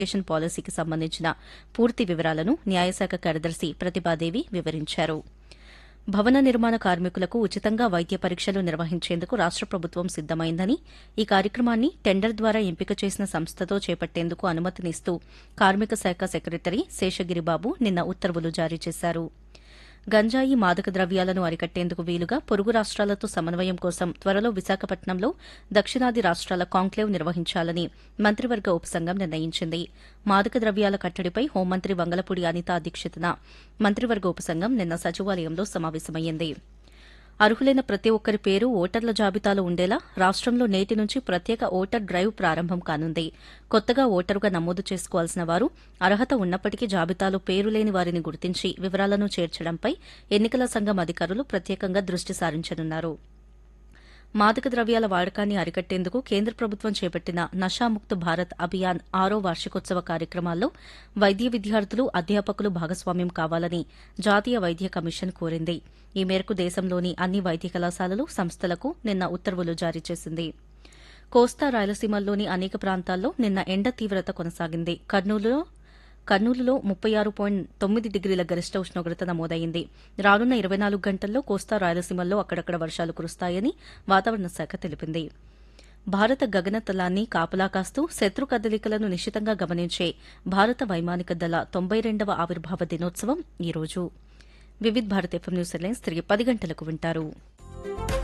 education పాలసీకి సంబంధించిన పూర్తి వివరాలను న్యాయశాఖ కార్యదర్శి ప్రతిభాదేవి వివరించారు భవన నిర్మాణ కార్మికులకు ఉచితంగా వైద్య పరీక్షలు నిర్వహించేందుకు రాష్ట ప్రభుత్వం సిద్దమైందని ఈ కార్యక్రమాన్ని టెండర్ ద్వారా ఎంపిక చేసిన సంస్థతో చేపట్టేందుకు అనుమతినిస్తూ కార్మిక శాఖ సెక్రటరీ శేషగిరిబాబు నిన్న ఉత్తర్వులు జారీ చేశారు గంజాయి మాదక ద్రవ్యాలను అరికట్టేందుకు వీలుగా పొరుగు రాష్ట్రాలతో సమన్వయం కోసం త్వరలో విశాఖపట్నంలో దక్షిణాది రాష్ట్రాల కాంక్లేవ్ నిర్వహించాలని మంత్రివర్గ ఉపసంఘం నిర్ణయించింది మాదక ద్రవ్యాల కట్టడిపై హోంమంత్రి వంగలపూడి అనిత అధ్యక్షతన మంత్రివర్గ ఉపసంఘం నిన్న సచివాలయంలో సమావేశమైంది అర్హులైన ప్రతి ఒక్కరి పేరు ఓటర్ల జాబితాలో ఉండేలా రాష్టంలో నేటి నుంచి ప్రత్యేక ఓటర్ డ్రైవ్ ప్రారంభం కానుంది కొత్తగా ఓటరుగా నమోదు చేసుకోవాల్సిన వారు అర్హత ఉన్నప్పటికీ జాబితాలో పేరు లేని వారిని గుర్తించి వివరాలను చేర్చడంపై ఎన్నికల సంఘం అధికారులు ప్రత్యేకంగా దృష్టి సారించనున్నారు మాదక ద్రవ్యాల వాడకాన్ని అరికట్టేందుకు కేంద్ర ప్రభుత్వం చేపట్టిన నషాముక్త్ భారత్ అభియాన్ ఆరో వార్షికోత్సవ కార్యక్రమాల్లో వైద్య విద్యార్థులు అధ్యాపకులు భాగస్వామ్యం కావాలని జాతీయ వైద్య కమిషన్ కోరింది ఈ మేరకు దేశంలోని అన్ని వైద్య కళాశాలలు సంస్థలకు నిన్న ఉత్తర్వులు జారీ చేసింది కోస్తా రాయలసీమల్లోని అనేక ప్రాంతాల్లో నిన్న ఎండ తీవ్రత కొనసాగింది కర్నూలులో కర్నూలులో ముప్పై ఆరు పాయింట్ తొమ్మిది డిగ్రీల గరిష్ట ఉష్ణోగ్రత నమోదైంది రానున్న ఇరవై నాలుగు గంటల్లో కోస్తా రాయలసీమల్లో అక్కడక్కడ వర్షాలు కురుస్తాయని వాతావరణ శాఖ తెలిపింది భారత గగనతలాన్ని కాపలా కాస్తూ శత్రు కదలికలను నిశితంగా గమనించే భారత వైమానిక దళ తొంభై రెండవ ఆవిర్భావ దినోత్సవం ఈ రోజు Vividh Bharat FM news headlines తిరిగి పది గంటలకు వింటారు